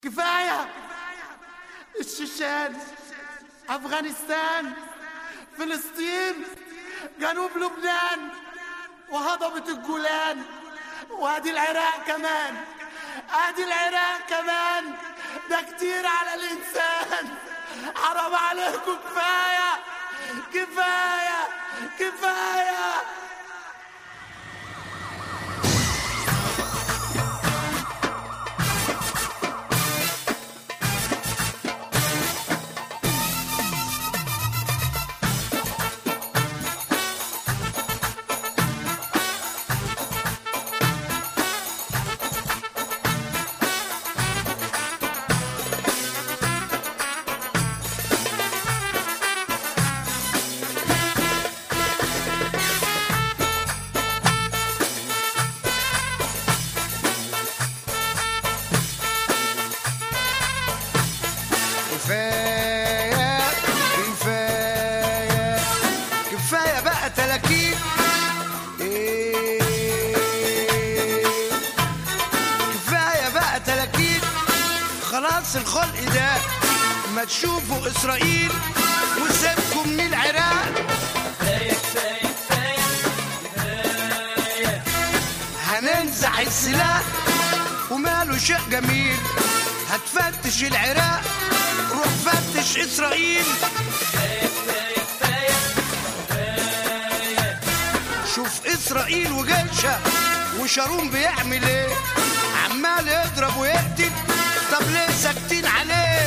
كفاية الشيشان أفغانستان فلسطين جنوب لبنان وهضبة الجولان وادي العراق كمان ادي العراق كمان ده كتير على الانسان حرام عليكم كفايه كفايه كفايه كفاية كفاية كفاية بقى تلاكيك إيه كفاية بقى تلاكيك خلاص الخلق ده ما تشوفوا إسرائيل وسيبكم من العراق هننزع السلاح وماله شيء جميل هتفتش العراق روح فتش اسرائيل شوف اسرائيل وجيشها وشارون بيعمل ايه عمال يضرب ويقتل طب ليه ساكتين عليه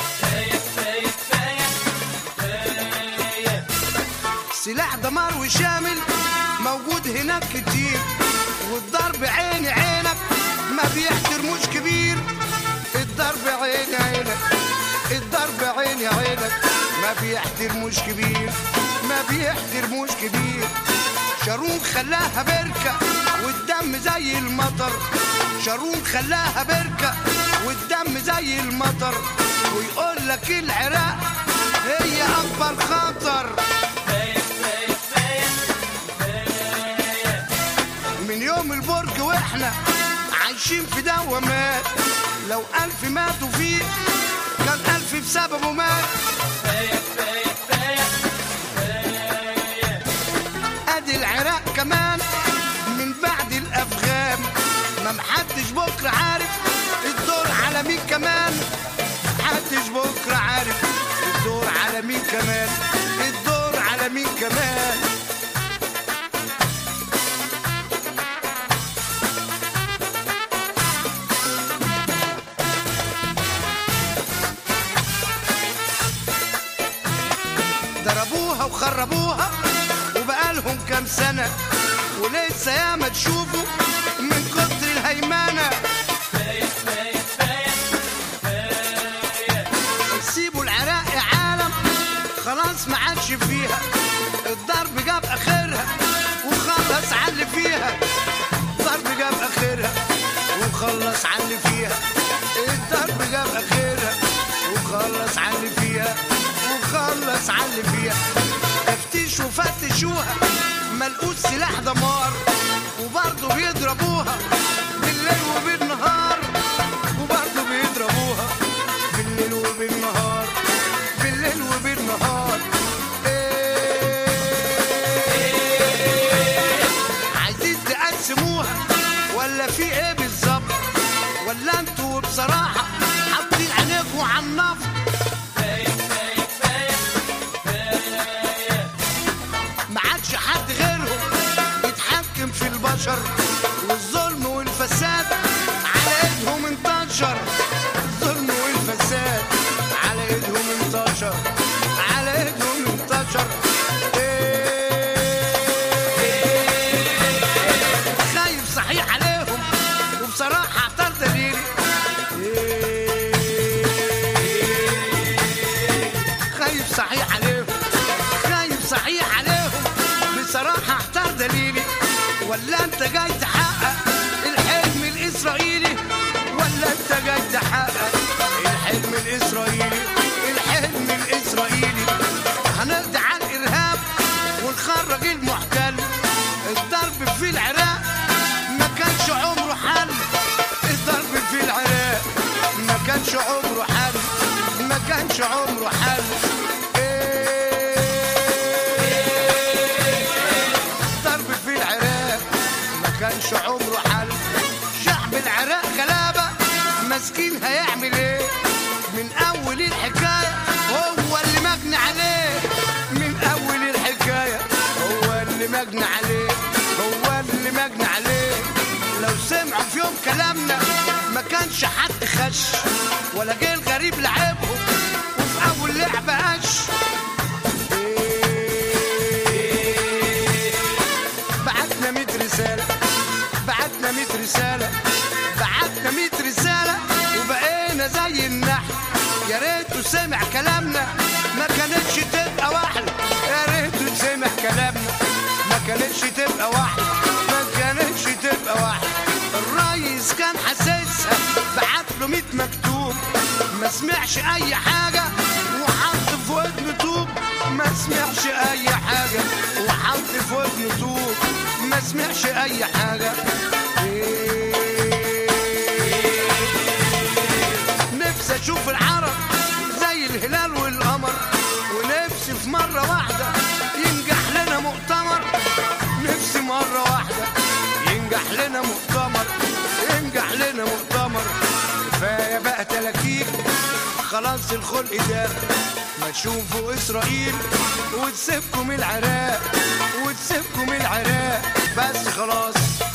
سلاح دمار وشامل موجود هناك كتير والضرب عيني عينك ما بيحترموش كبير الضرب عيني عينك الضرب عيني عينك ما بيحترموش كبير ما بيحترموش كبير شارون خلاها بركة والدم زي المطر شارون خلاها بركة والدم زي المطر ويقول لك العراق هي أكبر خطر من يوم البرج واحنا عايشين في دوامات لو ألف ماتوا فيه كان ألف بسببه مات ادي العراق كمان من بعد الافغان ما محدش بكره عارف الدور على مين كمان محدش بكره عارف الدور على مين كمان الدور على مين كمان ضربوها وخربوها وبقالهم كام سنة ولسه ياما تشوفوا من كتر الهيمنة سيبوا العراق يا عالم خلاص ما عادش فيها الضرب جاب اخرها وخلص على اللي فيها الضرب جاب اخرها وخلص على اللي فيها الضرب جاب اخرها وخلص على اللي فيها وخلص على اللي فيها تفتيش وفتشوها ملقوش سلاح دمار وبرضه بيضربوها بالليل وبالنهار وبرضه بيضربوها بالليل وبالنهار بالليل وبالنهار إيه عايزين تقسموها ولا في ايه بالظبط ولا انتوا بصراحة حاطين عينيكوا على النفط ما عادش حد غيرهم يتحكم في البشر والظلم والفساد على ايدهم انتشر الظلم والفساد على ايدهم انتشر على ايدهم انتشر إيه خايف صحيح عليهم وبصراحة اعتر دليلي إيه كانش عمره حل ما كانش عمره حل إيه ضرب في العراق ما كانش عمره حل شعب العراق غلابة مسكين هيعمل ايه من اول الحكاية هو اللي مجني عليه من اول الحكاية هو اللي مجني عليه هو اللي مجني عليه لو سمعوا في يوم كلامنا ما كانش حد خش ولا جه الغريب لعبهم وفي اول لعبة قش بعتنا 100 رسالة بعتنا 100 رسالة بعتنا 100 رسالة وبقينا زي النحل يا ريته سمع كلامنا ما كانتش تبقى واحدة يا ريته سمع كلامنا ما كانتش تبقى واحدة ما كانتش تبقى واحدة الريس كان حاسسها بعت له 100 مكتوب ما سمعش اي حاجة وحط في ودنه طوب ما سمعش اي حاجة وحط في ودنه طوب ما سمعش اي حاجة نفسي اشوف العرب زي الهلال والقمر ونفسي في مرة واحدة ينجح لنا مؤتمر نفسي مرة واحدة ينجح لنا مؤتمر ينجح لنا مؤتمر كفاية بقى تلاكيك خلاص الخلق ده ما تشوفوا اسرائيل وتسيبكم العراق وتسيبكم العراق بس خلاص